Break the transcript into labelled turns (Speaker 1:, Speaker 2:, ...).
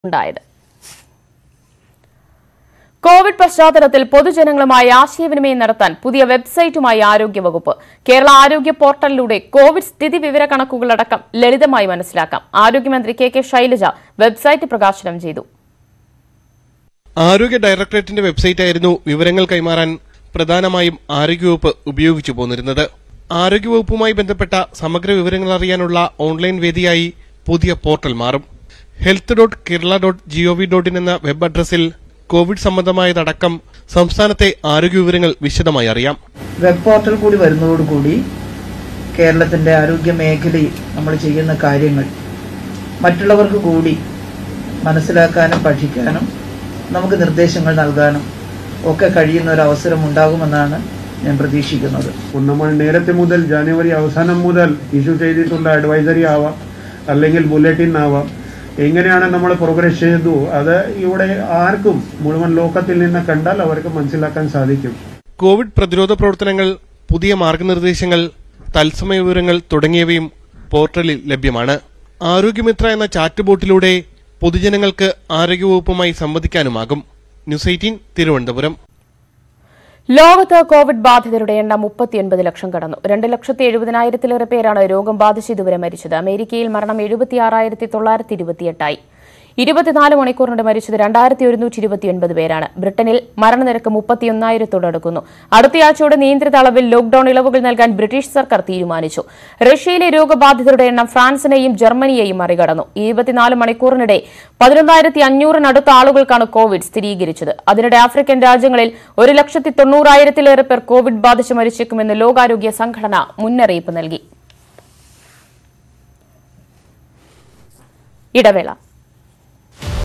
Speaker 1: ഉണ്ടായത് കോവിഡ് പശ്ചാത്തലത്തിൽ പൊതുജനങ്ങളുമായി ആശയവിനിമയം നടത്താൻ പുതിയ വെബ്സൈറ്റുമായി ആരോഗ്യവകുപ്പ് കേരള ആരോഗ്യ പോർട്ടലിലൂടെ കോവിഡ് സ്ഥിതി വിവര കണക്കുകളടക്കം ലളിതമായി മനസ്സിലാക്കാം ആരോഗ്യമന്ത്രി കെ കെ ശൈലജ വെബ്സൈറ്റ് പ്രകാശനം ചെയ്തു
Speaker 2: ആരോഗ്യ ഡയറക്ടറേറ്റിന്റെ വെബ്സൈറ്റായിരുന്നു വിവരങ്ങൾ കൈമാറാൻ പ്രധാനമായും ആരോഗ്യവകുപ്പ് ഉപയോഗിച്ചു പോന്നിരുന്നത് ആരോഗ്യവകുപ്പുമായി ബന്ധപ്പെട്ട സമഗ്ര വിവരങ്ങൾ അറിയാനുള്ള ഓൺലൈൻ വേദിയായി പുതിയ പോർട്ടൽ മാറും health dot Kerala dot G O V dot in എന്ന വെബ് അഡ്രസ്സിൽ കോവിഡ് സംബന്ധമായതടക്കം സംസ്ഥാനത്തെ ആരോഗ്യ വിവരങ്ങൾ വിശദമായി അറിയാം
Speaker 3: വെബ് പോർട്ടൽ കൂടി വരുന്നതോടുകൂടി കേരളത്തിൻ്റെ ആരോഗ്യ മേഖലയിൽ നമ്മൾ ചെയ്യുന്ന കാര്യങ്ങൾ മറ്റുള്ളവർക്ക് കൂടി മനസ്സിലാക്കാനും പഠിക്കാനും നമുക്ക് നിർദ്ദേശങ്ങൾ നൽകാനും ഒക്കെ കഴിയുന്ന ഒരു അവസരം ഉണ്ടാകുമെന്നാണ് ഞാൻ പ്രതീക്ഷിക്കുന്നത്
Speaker 4: നമ്മൾ നേരത്തെ മുതൽ ജനുവരി അവസാനം മുതൽ ഇഷ്യൂ ചെയ്തിട്ടുള്ള അഡ്വൈസറി ആവാം അല്ലെങ്കിൽ ബുള്ളറ്റിൻ ആവാം എങ്ങനെയാണ് നമ്മൾ പ്രോഗ്രസ് ചെയ്തു അത് ഇവിടെ ആർക്കും മുഴുവൻ ലോകത്തിൽ നിന്ന് കണ്ടാൽ അവർക്ക് മനസ്സിലാക്കാൻ സാധിക്കും
Speaker 2: കോവിഡ് പ്രതിരോധ പ്രവർത്തനങ്ങൾ പുതിയ മാർഗനിർദ്ദേശങ്ങൾ തത്സമയ വിവരങ്ങൾ തുടങ്ങിയവയും പോർട്ടലിൽ ലഭ്യമാണ് ആരോഗ്യമിത്ര എന്ന ചാറ്റ് ബോട്ടിലൂടെ പൊതുജനങ്ങൾക്ക് ആരോഗ്യവകുപ്പുമായി സംവദിക്കാനുമാകും ന്യൂസ് എയ്റ്റീൻ തിരുവനന്തപുരം
Speaker 1: ലോകത്ത് കോവിഡ് ബാധിതരുടെ എണ്ണം മുപ്പത്തിയൊൻപത് ലക്ഷം കടന്നു രണ്ട് ലക്ഷത്തി എഴുപതിനായിരത്തിലേറെ പേരാണ് രോഗം ബാധിച്ച് ഇതുവരെ മരിച്ചത് അമേരിക്കയിൽ മരണം എഴുപത്തിയാറായിരത്തി തൊള്ളായിരത്തി ഇരുപത്തിയെട്ടായി ഇരുപത്തിനാല് മണിക്കൂറിന്റെ മരിച്ചത് രണ്ടായിരത്തി ഒരുന്നൂറ്റി ഇരുപത്തിയൊൻപത് പേരാണ് ബ്രിട്ടനിൽ മരണനിരക്ക് മുപ്പത്തിയൊന്നായിരത്തോടടുക്കുന്നു അടുത്തയാഴ്ചയോടെ നിയന്ത്രിത അളവിൽ ലോക്ഡൌൺ ഇളവുകൾ നൽകാൻ ബ്രിട്ടീഷ് സർക്കാർ തീരുമാനിച്ചു റഷ്യയിലെ രോഗബാധിതരുടെ എണ്ണം ഫ്രാൻസിനെയും ജർമ്മനിയെയും മറികടന്നു ഇരുപത്തിനാല് മണിക്കൂറിനിടെ പതിനൊന്നായിരത്തി അഞ്ഞൂറിനടുത്ത ആളുകൾക്കാണ് കോവിഡ് സ്ഥിരീകരിച്ചത് അതിനിടെ ആഫ്രിക്കൻ രാജ്യങ്ങളിൽ ഒരു ലക്ഷത്തി തൊണ്ണൂറായിരത്തിലേറെ പേർ കോവിഡ് ബാധിച്ച് മരിച്ചേക്കുമെന്ന് ലോകാരോഗ്യ സംഘടന മുന്നറിയിപ്പ് നൽകി ഇടവേള